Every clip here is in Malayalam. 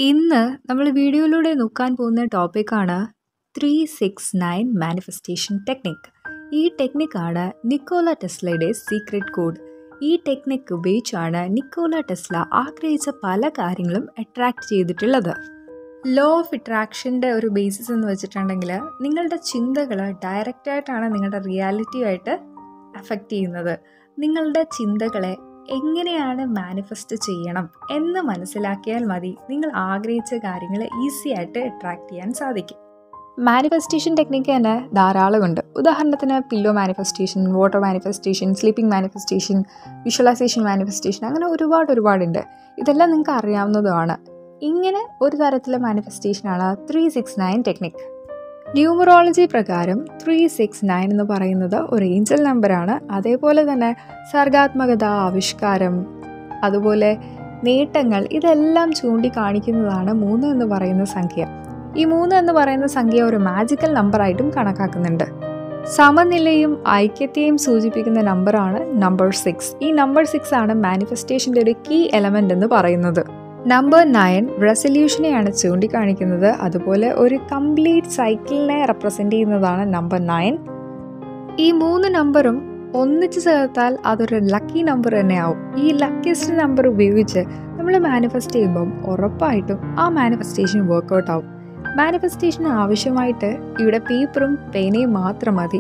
ഇന്ന് നമ്മൾ വീഡിയോയിലൂടെ നോക്കാൻ പോകുന്ന ടോപ്പിക്കാണ് three six nine manifestation technique ഈ ടെക്നിക്കാണ് നിക്കോള ടെസ്ലയുടെ സീക്രട്ട് കോഡ് ഈ ടെക്നിക്ക് ഉപയോഗിച്ചാണ് നിക്കോള ടെസ്ല ആഗ്രഹിച്ച പല കാര്യങ്ങളും അട്രാക്റ്റ് ചെയ്തിട്ടുള്ളത് ലോ ഓഫ് അട്രാക്ഷൻ്റെ ഒരു ബേസിസ് എന്ന് വെച്ചിട്ടുണ്ടെങ്കിൽ നിങ്ങളുടെ ചിന്തകൾ ഡയറക്റ്റായിട്ടാണ് നിങ്ങളുടെ റിയാലിറ്റിയായിട്ട് അഫക്റ്റ് ചെയ്യുന്നത് നിങ്ങളുടെ ചിന്തകളെ എങ്ങനെയാണ് മാനിഫെസ്റ്റ് ചെയ്യണം എന്ന് മനസ്സിലാക്കിയാൽ മതി നിങ്ങൾ ആഗ്രഹിച്ച കാര്യങ്ങൾ ഈസി ആയിട്ട് അട്രാക്റ്റ് ചെയ്യാൻ സാധിക്കും മാനിഫെസ്റ്റേഷൻ ടെക്നിക്ക് തന്നെ ധാരാളമുണ്ട് ഉദാഹരണത്തിന് pillow manifestation water manifestation sleeping manifestation visualisation manifestation അങ്ങനെ ഒരുപാട് ഒരുപാടുണ്ട് ഇതെല്ലാം നിങ്ങൾക്ക് അറിയാവുന്നതുമാണ് ഇങ്ങനെ ഒരു തരത്തിലെ മാനിഫെസ്റ്റേഷനാണ് three six nine technique numerology പ്രകാരം ത്രീ സിക്സ് നയൻ എന്ന് പറയുന്നത് ഒരു ഏഞ്ചൽ നമ്പറാണ് അതേപോലെ തന്നെ സർഗാത്മകത ആവിഷ്കാരം അതുപോലെ നേട്ടങ്ങൾ ഇതെല്ലാം ചൂണ്ടിക്കാണിക്കുന്നതാണ് മൂന്ന് എന്ന് പറയുന്ന സംഖ്യ ഈ മൂന്ന് എന്ന് പറയുന്ന സംഖ്യ ഒരു മാജിക്കൽ നമ്പറായിട്ടും കണക്കാക്കുന്നുണ്ട് സമനിലയും ഐക്യത്തെയും സൂചിപ്പിക്കുന്ന നമ്പറാണ് നമ്പർ സിക്സ് ഈ നമ്പർ സിക്സ് ആണ് മാനിഫെസ്റ്റേഷൻ്റെ ഒരു കീ എലമെൻ്റ് എന്ന് പറയുന്നത് നമ്പർ നയൻ റെസൊല്യൂഷനെയാണ് ചൂണ്ടിക്കാണിക്കുന്നത് അതുപോലെ ഒരു കംപ്ലീറ്റ് സൈക്കിളിനെ റെപ്രസെൻ്റ് ചെയ്യുന്നതാണ് നമ്പർ നയൻ ഈ മൂന്ന് നമ്പറും ഒന്നിച്ച് ചേർത്താൽ അതൊരു ലക്കി നമ്പർ തന്നെയാവും ഈ ലക്കിയസ്റ്റ് നമ്പർ ഉപയോഗിച്ച് നമ്മൾ മാനിഫെസ്റ്റ് ചെയ്യുമ്പം ഉറപ്പായിട്ടും ആ മാനിഫെസ്റ്റേഷൻ വർക്കൗട്ട് ആവും മാനിഫെസ്റ്റേഷന് ആവശ്യമായിട്ട് ഇവിടെ പേപ്പറും പേനയും മാത്രം മതി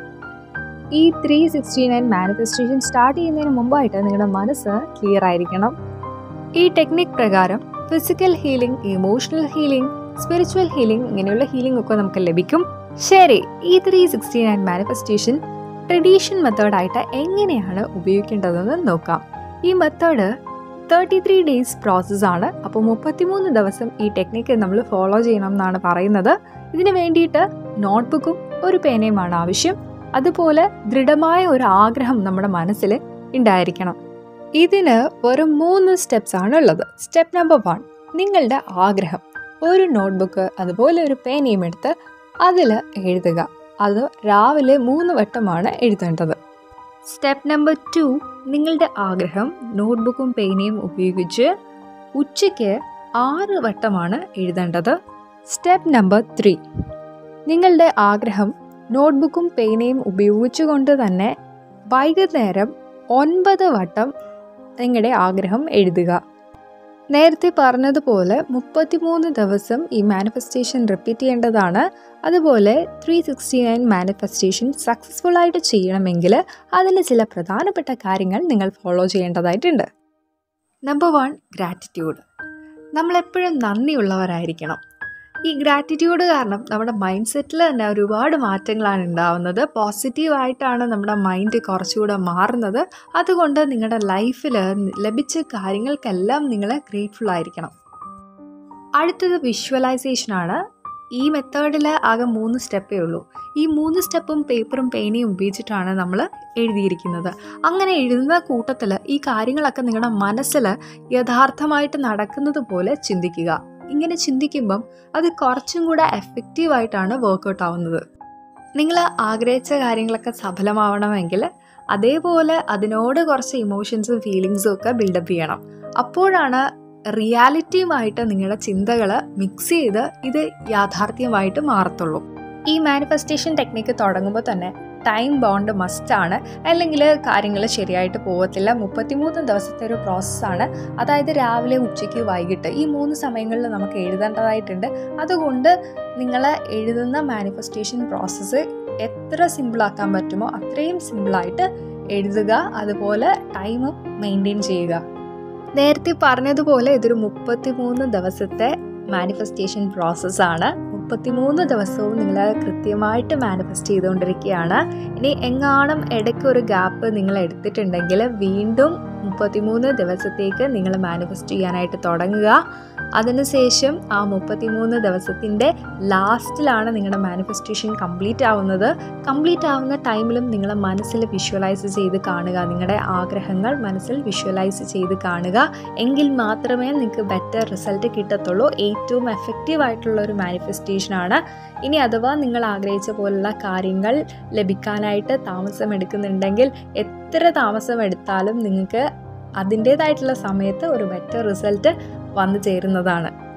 ഈ three sixty nine manifestation start ചെയ്യുന്നതിന് മുമ്പായിട്ട് നിങ്ങളുടെ മനസ്സ് ക്ലിയർ ആയിരിക്കണം ഈ ടെക്നിക് പ്രകാരം physical healing emotional healing spiritual healing ഇങ്ങനെയുള്ള ഹീലിംഗ് ഒക്കെ നമുക്ക് ലഭിക്കും ശരി ഈ three sixty nine manifestation tradition മെത്തേഡായിട്ട് എങ്ങനെയാണ് ഉപയോഗിക്കേണ്ടതെന്ന് നോക്കാം ഈ മെത്തേഡ് തേർട്ടി ത്രീ ഡേയ്സ് പ്രോസസ്സാണ് അപ്പോൾ മുപ്പത്തിമൂന്ന് ദിവസം ഈ ടെക്നിക്ക് നമ്മൾ ഫോളോ ചെയ്യണം എന്നാണ് പറയുന്നത് ഇതിന് വേണ്ടിയിട്ട് നോട്ട്ബുക്കും ഒരു പേനയുമാണ് ആവശ്യം അതുപോലെ ദൃഢമായ ഒരു ആഗ്രഹം നമ്മുടെ മനസ്സിൽ ഉണ്ടായിരിക്കണം ഇതിന് വെറും മൂന്ന് സ്റ്റെപ്സ് ആണ് ഉള്ളത് സ്റ്റെപ്പ് നമ്പർ വൺ നിങ്ങളുടെ ആഗ്രഹം ഒരു നോട്ട്ബുക്ക് അതുപോലെ ഒരു പേനയും എടുത്ത് അതിൽ എഴുതുക അത് രാവിലെ മൂന്ന് വട്ടമാണ് എഴുതേണ്ടത് സ്റ്റെപ്പ് നമ്പർ ടു നിങ്ങളുടെ ആഗ്രഹം നോട്ട്ബുക്കും പേനയും ഉപയോഗിച്ച് ഉച്ചയ്ക്ക് ആറ് വട്ടമാണ് എഴുതേണ്ടത് സ്റ്റെപ്പ് നമ്പർ ത്രീ നിങ്ങളുടെ ആഗ്രഹം നോട്ട്ബുക്കും പേനയും ഉപയോഗിച്ചുകൊണ്ട് തന്നെ വൈകുന്നേരം ഒൻപത് വട്ടം നിങ്ങളുടെ ആഗ്രഹം എഴുതുക നേരത്തെ പറഞ്ഞതുപോലെ മുപ്പത്തിമൂന്ന് ദിവസം ഈ മാനിഫെസ്റ്റേഷൻ റിപ്പീറ്റ് ചെയ്യേണ്ടതാണ് അതുപോലെ three sixty nine manifestation successful ആയിട്ട് ചെയ്യണമെങ്കിൽ അതിന് ചില പ്രധാനപ്പെട്ട കാര്യങ്ങൾ നിങ്ങൾ ഫോളോ ചെയ്യേണ്ടതായിട്ടുണ്ട് നമ്പർ വൺ ഗ്രാറ്റിറ്റ്യൂഡ് നമ്മളെപ്പോഴും നന്ദിയുള്ളവരായിരിക്കണം ഈ ഗ്രാറ്റിറ്റ്യൂഡ് കാരണം നമ്മുടെ മൈൻഡ് സെറ്റിൽ തന്നെ ഒരുപാട് മാറ്റങ്ങളാണ് ഉണ്ടാവുന്നത് പോസിറ്റീവായിട്ടാണ് നമ്മുടെ മൈൻഡ് കുറച്ചുകൂടെ മാറുന്നത് അതുകൊണ്ട് നിങ്ങളുടെ ലൈഫിൽ ലഭിച്ച കാര്യങ്ങൾക്കെല്ലാം നിങ്ങൾ ഗ്രേറ്റ്ഫുൾ ആയിരിക്കണം അടുത്തത് വിഷ്വലൈസേഷനാണ് ഈ മെത്തേഡിൽ ആകെ മൂന്ന് സ്റ്റെപ്പേ ഉള്ളൂ ഈ മൂന്ന് സ്റ്റെപ്പും പേപ്പറും പേനയും ഉപയോഗിച്ചിട്ടാണ് നമ്മൾ എഴുതിയിരിക്കുന്നത് അങ്ങനെ എഴുതുന്ന കൂട്ടത്തിൽ ഈ കാര്യങ്ങളൊക്കെ നിങ്ങളുടെ മനസ്സിൽ യഥാർത്ഥമായിട്ട് നടക്കുന്നത് പോലെ ചിന്തിക്കുക ഇങ്ങനെ ചിന്തിക്കുമ്പം അത് കുറച്ചും കൂടെ എഫക്റ്റീവായിട്ടാണ് വർക്കൗട്ട് ആവുന്നത് നിങ്ങൾ ആഗ്രഹിച്ച കാര്യങ്ങളൊക്കെ സഫലമാവണമെങ്കിൽ അതേപോലെ അതിനോട് കുറച്ച് ഇമോഷൻസും ഫീലിങ്സും ഒക്കെ ബിൽഡപ്പ് ചെയ്യണം അപ്പോഴാണ് റിയാലിറ്റിയുമായിട്ട് നിങ്ങളുടെ ചിന്തകൾ മിക്സ് ചെയ്ത് ഇത് യാഥാർത്ഥ്യമായിട്ട് മാറത്തുള്ളൂ ഈ മാനിഫെസ്റ്റേഷൻ ടെക്നിക്ക് തുടങ്ങുമ്പോൾ തന്നെ ടൈം ബോണ്ട് മസ്റ്റാണ് അല്ലെങ്കിൽ കാര്യങ്ങൾ ശരിയായിട്ട് പോകത്തില്ല മുപ്പത്തിമൂന്ന് ദിവസത്തെ ഒരു പ്രോസസ്സാണ് അതായത് രാവിലെ ഉച്ചയ്ക്ക് വൈകിട്ട് ഈ മൂന്ന് സമയങ്ങളിൽ നമുക്ക് എഴുതേണ്ടതായിട്ടുണ്ട് അതുകൊണ്ട് നിങ്ങൾ എഴുതുന്ന മാനിഫെസ്റ്റേഷൻ പ്രോസസ്സ് എത്ര സിമ്പിളാക്കാൻ പറ്റുമോ അത്രയും സിമ്പിളായിട്ട് എഴുതുക അതുപോലെ ടൈം മെയിൻറ്റെയിൻ ചെയ്യുക നേരത്തെ പറഞ്ഞതുപോലെ ഇതൊരു മുപ്പത്തിമൂന്ന് ദിവസത്തെ മാനിഫെസ്റ്റേഷൻ പ്രോസസ്സാണ് മുപ്പത്തിമൂന്ന് ദിവസവും നിങ്ങൾ കൃത്യമായിട്ട് മാനിഫെസ്റ്റ് ചെയ്തുകൊണ്ടിരിക്കുകയാണ് ഇനി എങ്ങാണം ഇടയ്ക്ക് ഒരു ഗ്യാപ്പ് നിങ്ങൾ എടുത്തിട്ടുണ്ടെങ്കിൽ വീണ്ടും മുപ്പത്തിമൂന്ന് ദിവസത്തേക്ക് നിങ്ങൾ മാനിഫെസ്റ്റ് ചെയ്യാനായിട്ട് തുടങ്ങുക അതിനുശേഷം ആ മുപ്പത്തിമൂന്ന് ദിവസത്തിൻ്റെ ലാസ്റ്റിലാണ് നിങ്ങളുടെ മാനിഫെസ്റ്റേഷൻ കംപ്ലീറ്റ് ആവുന്നത് കംപ്ലീറ്റ് ആവുന്ന ടൈമിലും നിങ്ങൾ മനസ്സിൽ വിഷ്വലൈസ് ചെയ്ത് കാണുക നിങ്ങളുടെ ആഗ്രഹങ്ങൾ മനസ്സിൽ വിഷ്വലൈസ് ചെയ്ത് കാണുക എങ്കിൽ മാത്രമേ നിങ്ങൾക്ക് ബെറ്റർ റിസൾട്ട് കിട്ടത്തുള്ളൂ ഏറ്റവും എഫക്റ്റീവ് ആയിട്ടുള്ള ഒരു മാനിഫെസ്റ്റേഷനാണ് ഇനി അഥവാ നിങ്ങൾ ആഗ്രഹിച്ച പോലുള്ള കാര്യങ്ങൾ ലഭിക്കാനായിട്ട് താമസം എടുക്കുന്നുണ്ടെങ്കിൽ എത്ര താമസം എടുത്താലും നിങ്ങൾക്ക് അതിൻ്റേതായിട്ടുള്ള സമയത്ത് ഒരു ബെറ്റർ റിസൾട്ട് വന്നു ചേരുന്നതാണ്